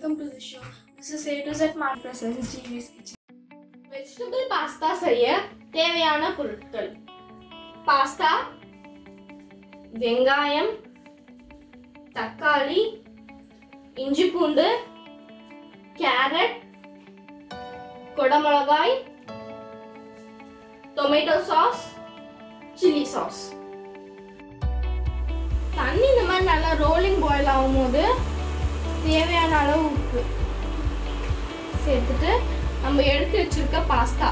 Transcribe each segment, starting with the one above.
welcome to the show. This is A to Z Mart Process GV's Kitchen. Vegetable pasta செய்ய தேவையான பொருட்கள் pasta வெங்காயம் தக்காளி இஞ்சி பூண்டு கேரட் குடமிளகாய் டொமேட்டோ சாஸ் சில்லி சாஸ் தண்ணி இந்த மாதிரி நல்லா ரோலிங் பாயில் ஆகும்போது தேவையான அளவு உப்பு சேர்த்துட்டு நம்ம எடுத்து வச்சிருக்க பாஸ்தா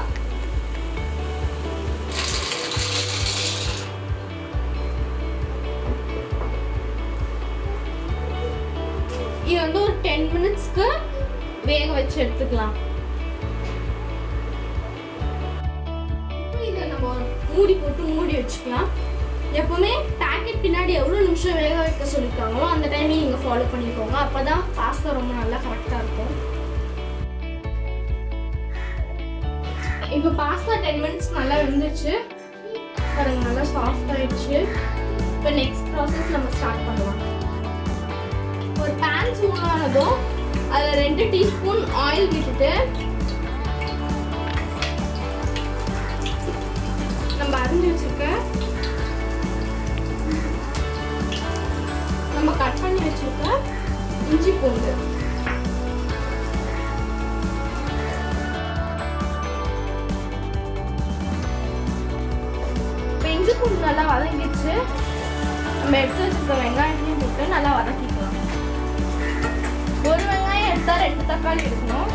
இது வந்து ஒரு டென் மினிட்ஸ்க்கு வேக வச்சு எடுத்துக்கலாம் இப்போ இதை நம்ம ஒரு மூடி போட்டு மூடி வச்சுக்கலாம் எப்பவுமே பேக்கெட் பின்னாடி எவ்வளோ நிமிஷம் வேக வைக்க சொல்லியிருக்காங்களோ அந்த டைமிங் நீங்கள் ஃபாலோ பண்ணிக்கோங்க அப்போ தான் பாஸ்தா ரொம்ப நல்லா கரெக்டாக இருக்கும் இப்போ பாஸ்தா டென் மினிட்ஸ் நல்லா வெந்துருச்சு பாருங்க நல்லா சாஃப்ட் ஆயிடுச்சு இப்போ நெக்ஸ்ட் ப்ராசஸ் நம்ம ஸ்டார்ட் பண்ணலாம் ஒரு பேன் சூடானதும் அதில் ரெண்டு டீஸ்பூன் ஆயில் விட்டுட்டு நம்ம அரிஞ்சு வச்சிருக்க நம்ம கட் பண்ணி வச்சிருக்க இஞ்சி பூண்டு இப்போ இஞ்சி பூண்டு நல்லா வதங்கிடுச்சு நம்ம எடுத்து வச்சிருக்க வெங்காயத்தையும் போட்டு நல்லா வதக்கிக்கலாம் ஒரு வெங்காயம் எடுத்தா ரெண்டு தக்காளி எடுக்கணும்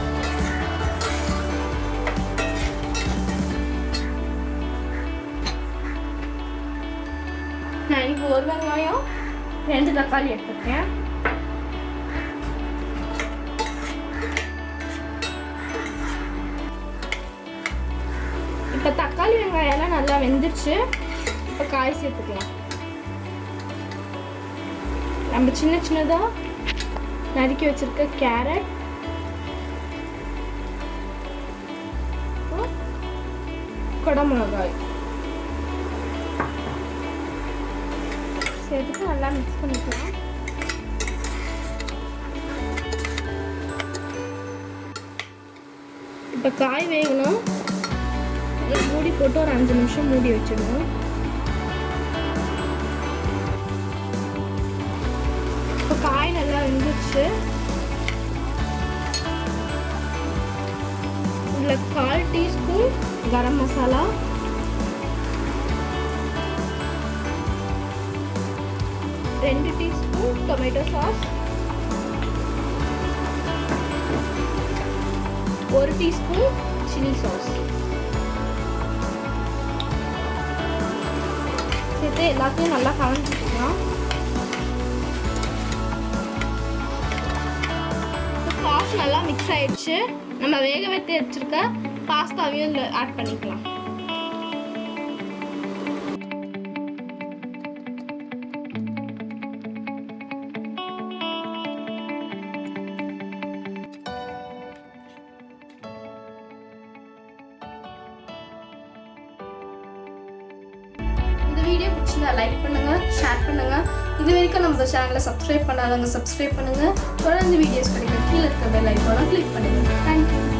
நான் இன்னைக்கு ஒரு வெங்காயம் ரெண்டு தக்காளி எடுத்துருக்கேன் இப்போ தக்காளி வெங்காயம் எல்லாம் நல்லா வெந்துருச்சு இப்போ காய் சேர்த்துக்கலாம் நம்ம சின்ன சின்னதாக நறுக்கி வச்சிருக்க கேரட் குடமிளகாய் சேர்த்துட்டு நல்லா மிக்ஸ் பண்ணிக்கலாம் இப்போ காய் வேகணும் ஒரு மூடி போட்டு ஒரு அஞ்சு நிமிஷம் மூடி வச்சிடணும் இப்போ காய் நல்லா வெந்துருச்சு இதில் கால் டீஸ்பூன் கரம் மசாலா ரெண்டு டீஸ்பூன் டொமேட்டோ சாஸ் ஒரு டீஸ்பூன் சில்லி சாஸ் சேர்த்து எல்லாத்தையும் நல்லா கலந்துக்கலாம் சாஸ் நல்லா மிக்ஸ் ஆயிடுச்சு நம்ம வேக வைத்து வச்சிருக்க பாஸ்தாவையும் இதில் ஆட் பண்ணிக்கலாம் இந்த வீடியோ பிடிச்சிருந்தா லைக் பண்ணுங்க ஷேர் பண்ணுங்க இது வரைக்கும் நம்ம சேனலை சப்ஸ்கிரைப் பண்ணாதவங்க சப்ஸ்கிரைப் பண்ணுங்க தொடர்ந்து வீடியோஸ் கிடைக்க கீழே இருக்க பெல் ஐக்கானை கிளிக் பண்ணுங்க தேங்க்யூ